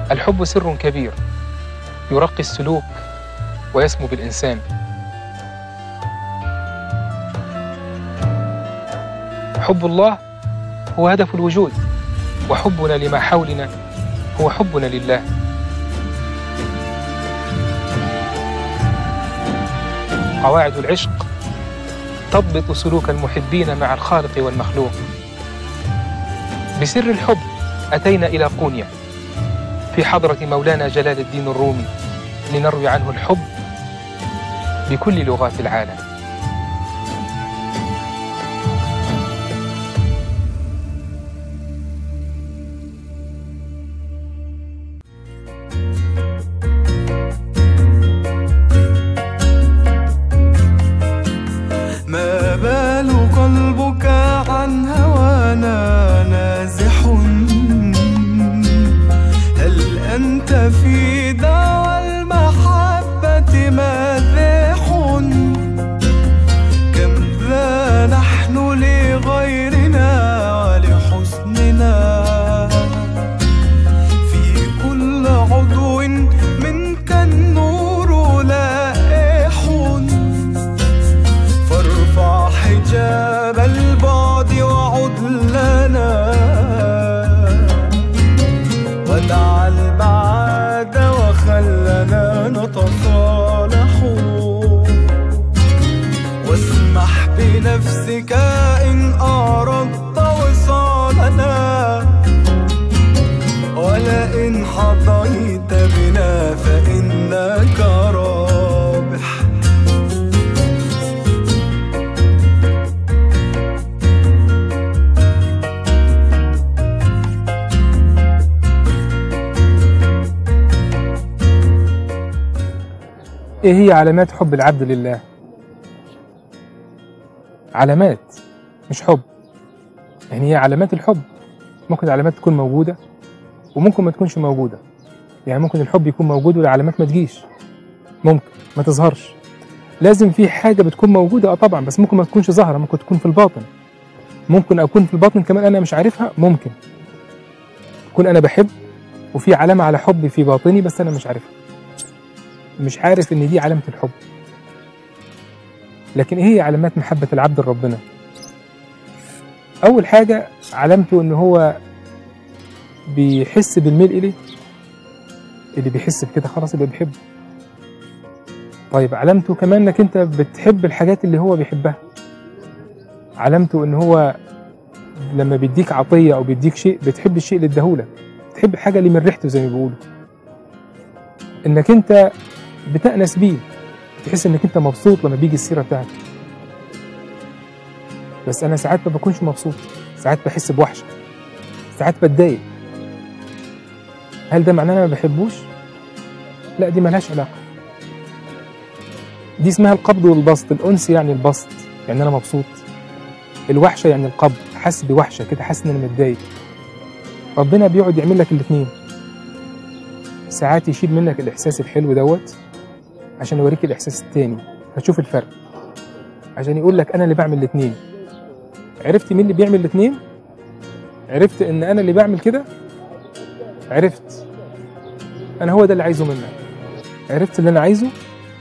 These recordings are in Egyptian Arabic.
الحب سر كبير يرقي السلوك ويسمو بالإنسان حب الله هو هدف الوجود وحبنا لما حولنا هو حبنا لله قواعد العشق تضبط سلوك المحبين مع الخالق والمخلوق بسر الحب أتينا إلى قونيا في حضرة مولانا جلال الدين الرومي لنروي عنه الحب بكل لغات العالم ما بال قلبك عن هوانا نازح هل أنت في دعوى المحبة مادح كم ذا نحن لغيرنا ولحسننا في كل عضو منك النور لائح فارفع حجاب البعد وعد لنا ودع البعاد وخلنا نتصالح واسمح بنفسك إن أردت وصالنا ولئن حظيت بنا فإنك رابح إيه هي علامات حب العبد لله؟ علامات مش حب يعني هي علامات الحب ممكن العلامات تكون موجودة وممكن ما تكونش موجودة يعني ممكن الحب يكون موجود والعلامات ما تجيش ممكن ما تظهرش لازم في حاجة بتكون موجودة اه طبعا بس ممكن ما تكونش ظاهرة ممكن تكون في الباطن ممكن أكون في الباطن كمان أنا مش عارفها ممكن أكون أنا بحب وفي علامة على حبي في باطني بس أنا مش عارفها مش عارف ان دي علامة الحب لكن ايه هي علامات محبة العبد لربنا اول حاجة علامته ان هو بيحس بالميل اليه اللي بيحس بكده خلاص يبقى بيحبه طيب علامته كمان انك انت بتحب الحاجات اللي هو بيحبها علامته ان هو لما بيديك عطية او بيديك شيء بتحب الشيء اللي اداهولك بتحب الحاجة اللي من ريحته زي ما بيقولوا انك انت بتأنس بيه تحس انك انت مبسوط لما بيجي السيره بتاعته بس انا ساعات ما بكونش مبسوط ساعات بحس بوحشه ساعات بتضايق هل ده معناه انا ما بحبوش لا دي ملهاش علاقه دي اسمها القبض والبسط الانس يعني البسط يعني انا مبسوط الوحشه يعني القبض حاسس بوحشه كده حاسس ان انا متضايق ربنا بيقعد يعمل لك الاثنين ساعات يشيل منك الاحساس الحلو دوت عشان يوريك الاحساس التاني فتشوف الفرق عشان يقول لك انا اللي بعمل الاثنين عرفت مين اللي بيعمل الاثنين عرفت ان انا اللي بعمل كده عرفت انا هو ده اللي عايزه منك عرفت اللي انا عايزه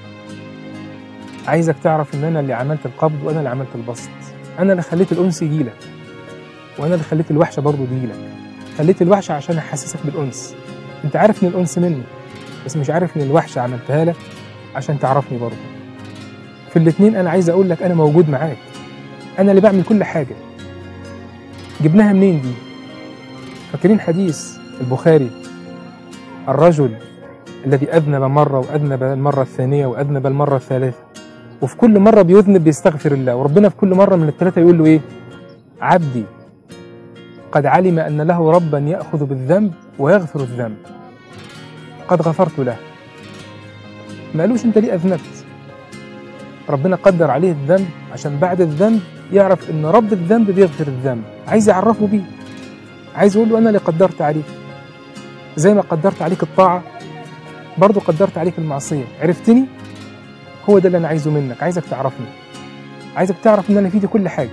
عايزك تعرف ان انا اللي عملت القبض وانا اللي عملت البسط انا اللي خليت الانس يجيلك وانا اللي خليت الوحشه برضه تجيلك خليت الوحشه عشان احسسك بالانس انت عارف ان الانس مني بس مش عارف ان الوحشه عملتها لك عشان تعرفني برضه في الاتنين انا عايز اقول لك انا موجود معاك انا اللي بعمل كل حاجه جبناها منين دي فاكرين حديث البخاري الرجل الذي اذنب مره واذنب المره الثانيه واذنب المره الثالثه وفي كل مره بيذنب بيستغفر الله وربنا في كل مره من الثلاثه يقول له ايه عبدي قد علم ان له ربا ياخذ بالذنب ويغفر الذنب قد غفرت له ما قالوش انت ليه اذنبت ربنا قدر عليه الذنب عشان بعد الذنب يعرف ان رب الذنب بيغفر الذنب عايز يعرفه بيه عايز يقول له انا اللي قدرت عليك زي ما قدرت عليك الطاعه برضه قدرت عليك المعصيه عرفتني هو ده اللي انا عايزه منك عايزك تعرفني عايزك تعرف ان انا في ايدي كل حاجه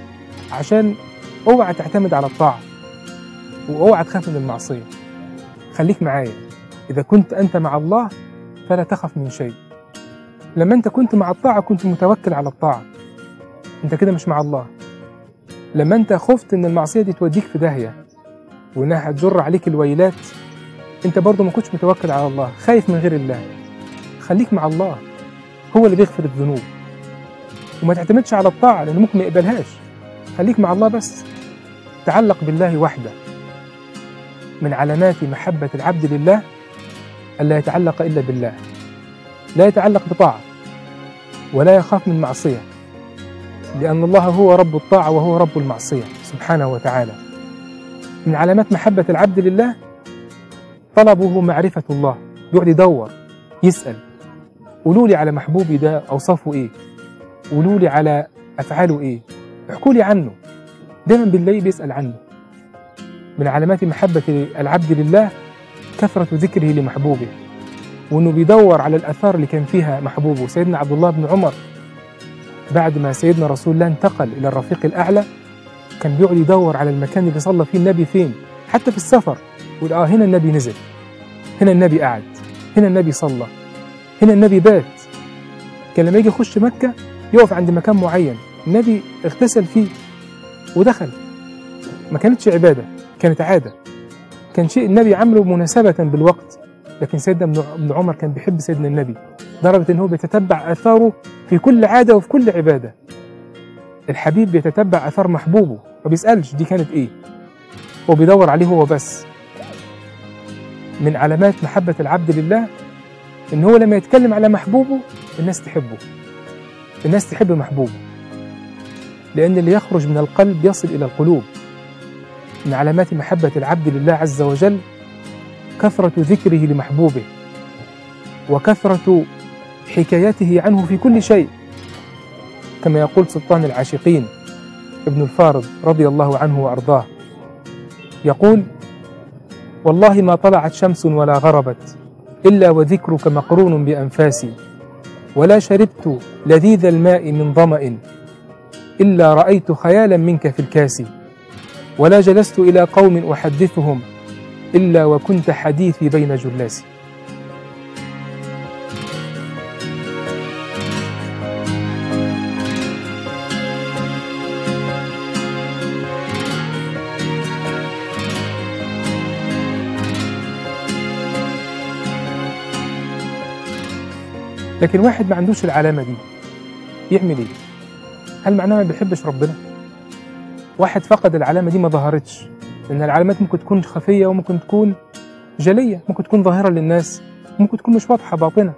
عشان اوعى تعتمد على الطاعه واوعى تخاف من المعصيه خليك معايا إذا كنت أنت مع الله فلا تخف من شيء لما أنت كنت مع الطاعة كنت متوكل على الطاعة أنت كده مش مع الله لما أنت خفت إن المعصية دي توديك في داهية وإنها هتجر عليك الويلات أنت برضه ما كنتش متوكل على الله خايف من غير الله خليك مع الله هو اللي بيغفر الذنوب وما تعتمدش على الطاعة لأنه ممكن ما يقبلهاش خليك مع الله بس تعلق بالله وحده من علامات محبة العبد لله ألا يتعلق إلا بالله لا يتعلق بطاعة ولا يخاف من معصية لأن الله هو رب الطاعة وهو رب المعصية سبحانه وتعالى من علامات محبة العبد لله طلبه معرفة الله يقعد يدور يسأل قولوا لي على محبوبي ده أوصافه إيه قولوا لي على أفعاله إيه احكوا لي عنه دايما بالليل بيسأل عنه من علامات محبة العبد لله كثرة ذكره لمحبوبه وانه بيدور على الاثار اللي كان فيها محبوبه سيدنا عبد الله بن عمر بعد ما سيدنا رسول الله انتقل الى الرفيق الاعلى كان بيقعد يدور على المكان اللي صلى فيه النبي فين حتى في السفر يقول اه هنا النبي نزل هنا النبي قعد هنا النبي صلى هنا النبي بات كان لما يجي يخش مكة يقف عند مكان معين النبي اغتسل فيه ودخل ما كانتش عبادة كانت عادة كان شيء النبي عمله مناسبة بالوقت لكن سيدنا ابن عمر كان بيحب سيدنا النبي لدرجة ان هو بيتتبع اثاره في كل عادة وفي كل عبادة الحبيب بيتتبع اثار محبوبه ما بيسألش دي كانت ايه هو بيدور عليه هو بس من علامات محبة العبد لله ان هو لما يتكلم على محبوبه الناس تحبه الناس تحب محبوبه لأن اللي يخرج من القلب يصل إلى القلوب من علامات محبة العبد لله عز وجل كثرة ذكره لمحبوبه وكثرة حكايته عنه في كل شيء كما يقول سلطان العاشقين ابن الفارض رضي الله عنه وأرضاه يقول والله ما طلعت شمس ولا غربت إلا وذكرك مقرون بأنفاسي ولا شربت لذيذ الماء من ظمأ إلا رأيت خيالا منك في الكاس ولا جلست إلى قوم أحدثهم إلا وكنت حديثي بين جلاسي لكن واحد ما عندوش العلامة دي يعمل ايه؟ هل معناه ما بيحبش ربنا؟ واحد فقد العلامة دي ما ظهرتش لأن العلامات ممكن تكون خفية وممكن تكون جلية ممكن تكون ظاهرة للناس ممكن تكون مش واضحة باطنة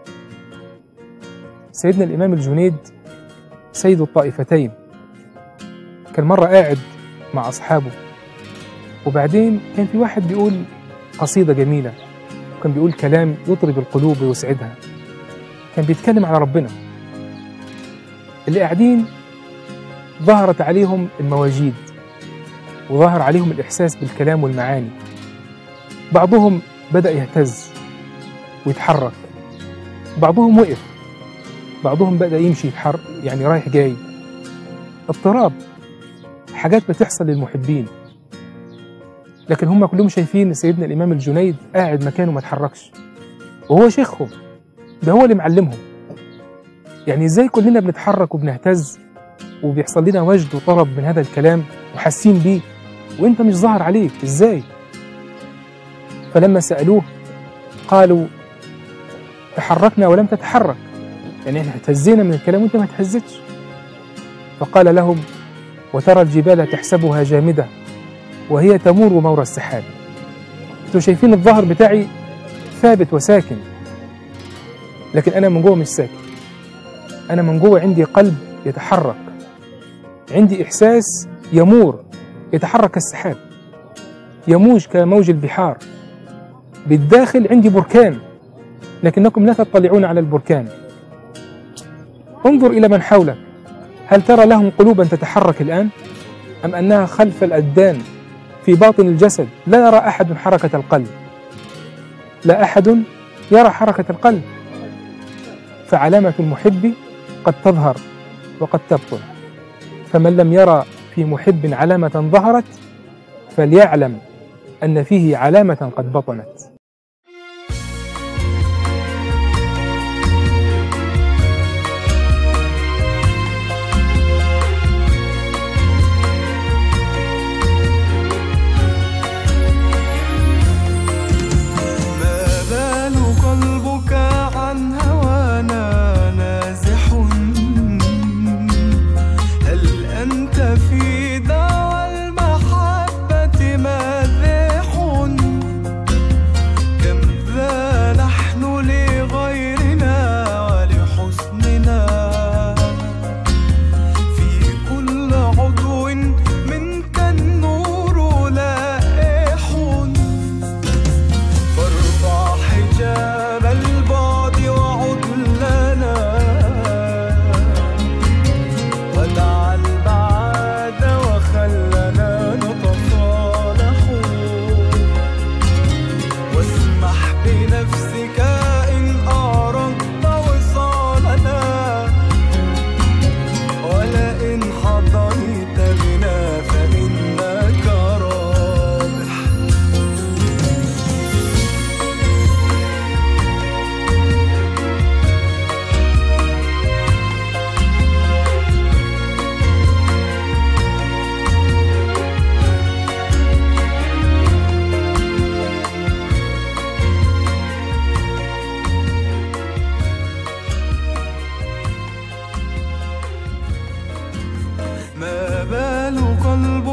سيدنا الإمام الجنيد سيد الطائفتين كان مرة قاعد مع أصحابه وبعدين كان في واحد بيقول قصيدة جميلة وكان بيقول كلام يطرب القلوب ويسعدها كان بيتكلم على ربنا اللي قاعدين ظهرت عليهم المواجيد وظهر عليهم الإحساس بالكلام والمعاني بعضهم بدأ يهتز ويتحرك بعضهم وقف بعضهم بدأ يمشي يتحرك يعني رايح جاي اضطراب حاجات بتحصل للمحبين لكن هم كلهم شايفين سيدنا الإمام الجنيد قاعد مكانه ما اتحركش وهو شيخهم ده هو اللي معلمهم يعني ازاي كلنا بنتحرك وبنهتز وبيحصل لنا وجد وطلب من هذا الكلام وحاسين بيه وانت مش ظاهر عليك ازاي فلما سألوه قالوا تحركنا ولم تتحرك يعني احنا اهتزينا من الكلام وانت ما اهتزتش فقال لهم وترى الجبال تحسبها جامدة وهي تمور مور السحاب انتوا شايفين الظهر بتاعي ثابت وساكن لكن انا من جوه مش ساكن انا من جوه عندي قلب يتحرك عندي احساس يمور يتحرك كالسحاب يموج كموج البحار بالداخل عندي بركان لكنكم لا تطلعون على البركان انظر الى من حولك هل ترى لهم قلوبا تتحرك الان ام انها خلف الادان في باطن الجسد لا يرى احد حركه القلب لا احد يرى حركه القلب فعلامه المحب قد تظهر وقد تبطن فمن لم يرى في محب علامة ظهرت فليعلم أن فيه علامة قد بطنت القلب